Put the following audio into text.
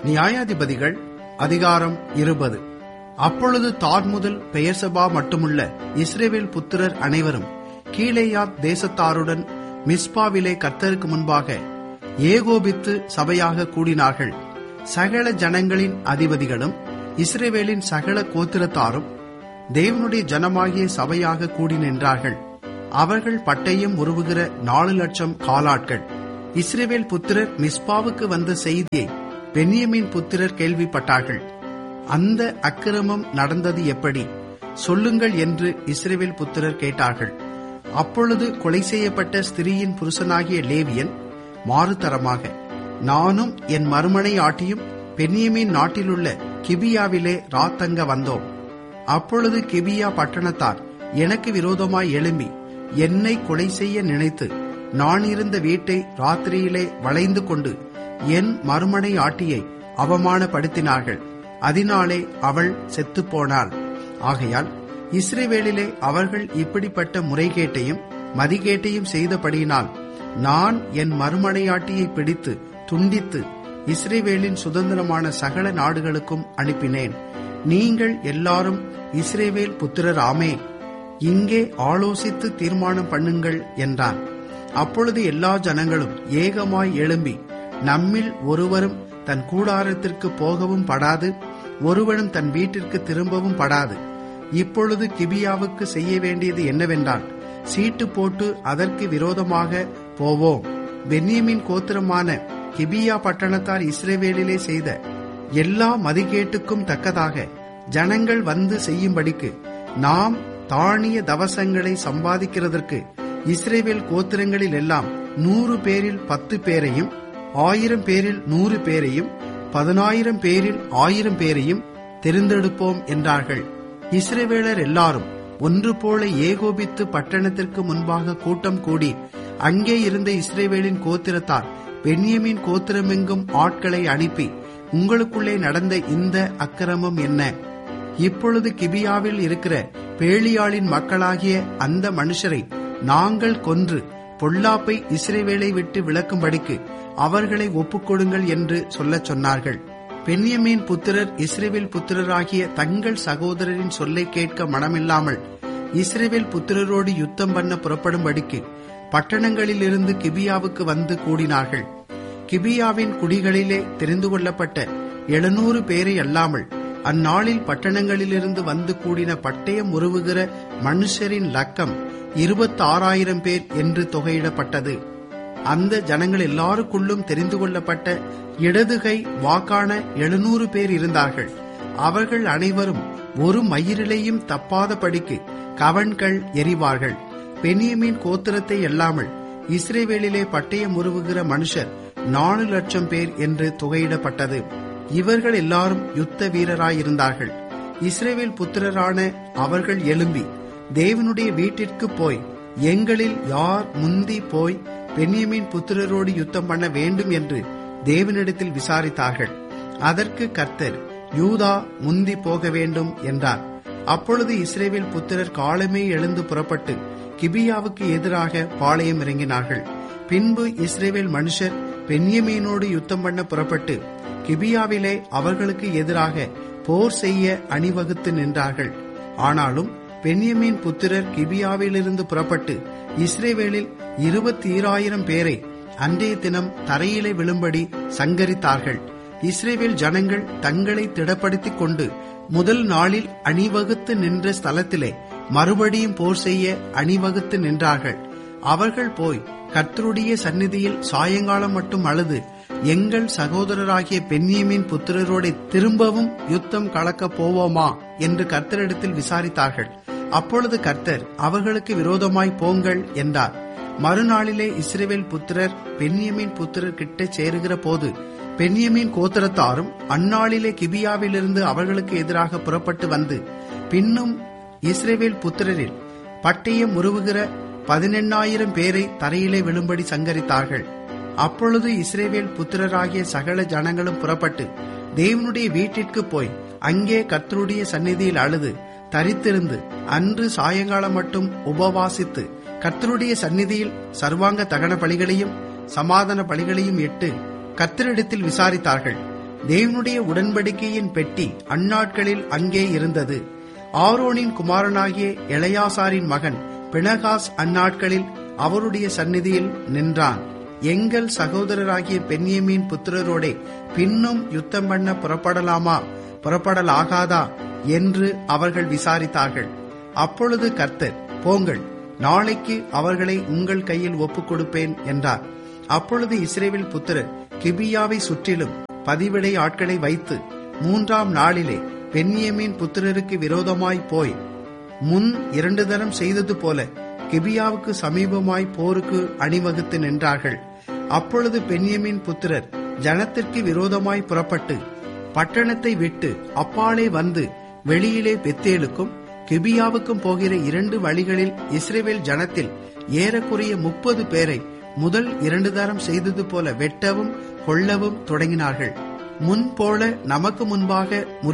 நியாயாதிபதிகள் அதிகாரம் இருபது அப்பொழுது தார் முதல் பெயர்சபா மட்டுமுள்ள இஸ்ரேவேல் புத்திரர் அனைவரும் கீழேயாத் தேசத்தாருடன் மிஸ்பாவிலே கர்த்தருக்கு முன்பாக ஏகோபித்து சபையாக கூடினார்கள் சகல ஜனங்களின் அதிபதிகளும் இஸ்ரேவேலின் சகல கோத்திரத்தாரும் தேவனுடைய ஜனமாகிய சபையாக கூடி நின்றார்கள் அவர்கள் பட்டயம் உருவுகிற நாலு லட்சம் காலாட்கள் இஸ்ரேவேல் புத்திரர் மிஸ்பாவுக்கு வந்த செய்தியை பென்யமின் புத்திரர் கேள்விப்பட்டார்கள் அந்த அக்கிரமம் நடந்தது எப்படி சொல்லுங்கள் என்று இஸ்ரேவேல் புத்திரர் கேட்டார்கள் அப்பொழுது கொலை செய்யப்பட்ட ஸ்திரீயின் புருஷனாகிய லேவியன் மாறுதரமாக நானும் என் மறுமனை ஆட்டியும் பென்யமின் நாட்டிலுள்ள கிபியாவிலே ராத்தங்க வந்தோம் அப்பொழுது கிபியா பட்டணத்தார் எனக்கு விரோதமாய் எழும்பி என்னை கொலை செய்ய நினைத்து நான் இருந்த வீட்டை ராத்திரியிலே வளைந்து கொண்டு என் மறுமனை ஆட்டியை அவமானப்படுத்தினார்கள் அதனாலே அவள் செத்துப்போனாள் ஆகையால் இஸ்ரேவேலிலே அவர்கள் இப்படிப்பட்ட முறைகேட்டையும் மதிகேட்டையும் செய்தபடியினால் நான் என் மறுமனையாட்டியை பிடித்து துண்டித்து இஸ்ரேவேலின் சுதந்திரமான சகல நாடுகளுக்கும் அனுப்பினேன் நீங்கள் எல்லாரும் இஸ்ரேவேல் புத்திரராமே இங்கே ஆலோசித்து தீர்மானம் பண்ணுங்கள் என்றான் அப்பொழுது எல்லா ஜனங்களும் ஏகமாய் எழும்பி நம்மில் ஒருவரும் தன் கூடாரத்திற்கு போகவும் படாது ஒருவனும் தன் வீட்டிற்கு திரும்பவும் படாது இப்பொழுது கிபியாவுக்கு செய்ய வேண்டியது என்னவென்றால் சீட்டு போட்டு அதற்கு விரோதமாக போவோம் பென்யமின் கோத்திரமான கிபியா பட்டணத்தார் இஸ்ரேவேலிலே செய்த எல்லா மதிகேட்டுக்கும் தக்கதாக ஜனங்கள் வந்து செய்யும்படிக்கு நாம் தானிய தவசங்களை சம்பாதிக்கிறதற்கு இஸ்ரேவேல் கோத்திரங்களில் எல்லாம் நூறு பேரில் பத்து பேரையும் ஆயிரம் பேரில் நூறு பேரையும் பதினாயிரம் பேரில் ஆயிரம் பேரையும் தெரிந்தெடுப்போம் என்றார்கள் இஸ்ரேவேலர் எல்லாரும் ஒன்று போல ஏகோபித்து பட்டணத்திற்கு முன்பாக கூட்டம் கூடி அங்கே இருந்த இஸ்ரேவேலின் கோத்திரத்தார் பென்யமின் கோத்திரமெங்கும் ஆட்களை அனுப்பி உங்களுக்குள்ளே நடந்த இந்த அக்கிரமம் என்ன இப்பொழுது கிபியாவில் இருக்கிற பேளியாளின் மக்களாகிய அந்த மனுஷரை நாங்கள் கொன்று பொல்லாப்பை இஸ்ரேவேலை விட்டு விளக்கும்படிக்கு அவர்களை ஒப்புக்கொடுங்கள் என்று சொல்லச் சொன்னார்கள் பென்யமீன் புத்திரர் இஸ்ரேவேல் புத்திரராகிய தங்கள் சகோதரரின் சொல்லை கேட்க மனமில்லாமல் இஸ்ரேவேல் புத்திரரோடு யுத்தம் பண்ண புறப்படும்படிக்கு பட்டணங்களிலிருந்து கிபியாவுக்கு வந்து கூடினார்கள் கிபியாவின் குடிகளிலே தெரிந்து கொள்ளப்பட்ட எழுநூறு பேரை அல்லாமல் அந்நாளில் பட்டணங்களிலிருந்து வந்து கூடின பட்டயம் உருவுகிற மனுஷரின் லக்கம் இருபத்தி ஆறாயிரம் பேர் என்று தொகையிடப்பட்டது அந்த ஜனங்கள் எல்லாருக்குள்ளும் தெரிந்து கொள்ளப்பட்ட இடதுகை வாக்கான எழுநூறு பேர் இருந்தார்கள் அவர்கள் அனைவரும் ஒரு மயிரிலையும் தப்பாதபடிக்கு கவன்கள் எறிவார்கள் பெனியமின் கோத்திரத்தை அல்லாமல் இஸ்ரேவேலிலே பட்டயம் உருவுகிற மனுஷர் நாலு லட்சம் பேர் என்று தொகையிடப்பட்டது இவர்கள் எல்லாரும் யுத்த வீரராயிருந்தார்கள் இஸ்ரேவேல் புத்திரரான அவர்கள் எழும்பி தேவனுடைய வீட்டிற்கு போய் எங்களில் யார் முந்தி போய் பென்யமின் புத்திரரோடு யுத்தம் பண்ண வேண்டும் என்று தேவனிடத்தில் விசாரித்தார்கள் அதற்கு கர்த்தர் யூதா முந்தி போக வேண்டும் என்றார் அப்பொழுது இஸ்ரேவேல் புத்திரர் காலமே எழுந்து புறப்பட்டு கிபியாவுக்கு எதிராக பாளையம் இறங்கினார்கள் பின்பு இஸ்ரேவேல் மனுஷர் பென்யமீனோடு யுத்தம் பண்ண புறப்பட்டு கிபியாவிலே அவர்களுக்கு எதிராக போர் செய்ய அணிவகுத்து நின்றார்கள் ஆனாலும் பென்யமீன் புத்திரர் கிபியாவிலிருந்து புறப்பட்டு இஸ்ரேவேலில் இருபத்தி ஈராயிரம் பேரை அன்றைய தினம் தரையிலே விழும்படி சங்கரித்தார்கள் இஸ்ரேவேல் ஜனங்கள் தங்களை திடப்படுத்திக் கொண்டு முதல் நாளில் அணிவகுத்து நின்ற ஸ்தலத்திலே மறுபடியும் போர் செய்ய அணிவகுத்து நின்றார்கள் அவர்கள் போய் கர்த்தருடைய சந்நிதியில் சாயங்காலம் மட்டும் அழுது எங்கள் சகோதரராகிய பென்னியமின் புத்திரரோட திரும்பவும் யுத்தம் கலக்கப் போவோமா என்று கர்த்தரிடத்தில் விசாரித்தார்கள் அப்பொழுது கர்த்தர் அவர்களுக்கு விரோதமாய் போங்கள் என்றார் மறுநாளிலே இஸ்ரேவேல் புத்திரர் பென்யமின் புத்திரர் கிட்ட சேருகிற போது பென்யமின் கோத்திரத்தாரும் அந்நாளிலே கிபியாவிலிருந்து அவர்களுக்கு எதிராக புறப்பட்டு வந்து பின்னும் இஸ்ரேவேல் புத்திரரில் பட்டயம் உருவுகிற பதினெண்ணாயிரம் பேரை தரையிலே விழும்படி சங்கரித்தார்கள் அப்பொழுது இஸ்ரேவேல் புத்திரராகிய சகல ஜனங்களும் புறப்பட்டு தேவனுடைய வீட்டிற்கு போய் அங்கே கர்த்தருடைய சந்நிதியில் அழுது தரித்திருந்து அன்று சாயங்காலம் மட்டும் உபவாசித்து கர்த்தருடைய சந்நிதியில் சர்வாங்க தகன பலிகளையும் சமாதான பலிகளையும் இட்டு கர்த்தரிடத்தில் விசாரித்தார்கள் தேவனுடைய உடன்படிக்கையின் பெட்டி அந்நாட்களில் அங்கே இருந்தது ஆரோனின் குமாரனாகிய எளையாசாரின் மகன் பினகாஸ் அந்நாட்களில் அவருடைய சந்நிதியில் நின்றான் எங்கள் சகோதரராகிய பென்யமீன் புத்திரரோடே பின்னும் யுத்தம் பண்ண புறப்படலாமா புறப்படலாகாதா என்று அவர்கள் விசாரித்தார்கள் அப்பொழுது கர்த்தர் போங்கள் நாளைக்கு அவர்களை உங்கள் கையில் ஒப்புக் கொடுப்பேன் என்றார் அப்பொழுது இஸ்ரேவில் புத்திரர் கிபியாவை சுற்றிலும் பதிவிடை ஆட்களை வைத்து மூன்றாம் நாளிலே பென்யமீன் புத்திரருக்கு விரோதமாய் போய் முன் இரண்டு தரம் செய்தது போல கிபியாவுக்கு சமீபமாய் போருக்கு அணிவகுத்து நின்றார்கள் அப்பொழுது பென்யமின் புத்திரர் ஜனத்திற்கு விரோதமாய் புறப்பட்டு பட்டணத்தை விட்டு அப்பாலே வந்து வெளியிலே பெத்தேலுக்கும் கிபியாவுக்கும் போகிற இரண்டு வழிகளில் இஸ்ரேவேல் ஜனத்தில் ஏறக்குறைய முப்பது பேரை முதல் இரண்டு தரம் செய்தது போல வெட்டவும் கொல்லவும் தொடங்கினார்கள் முன் போல நமக்கு முன்பாக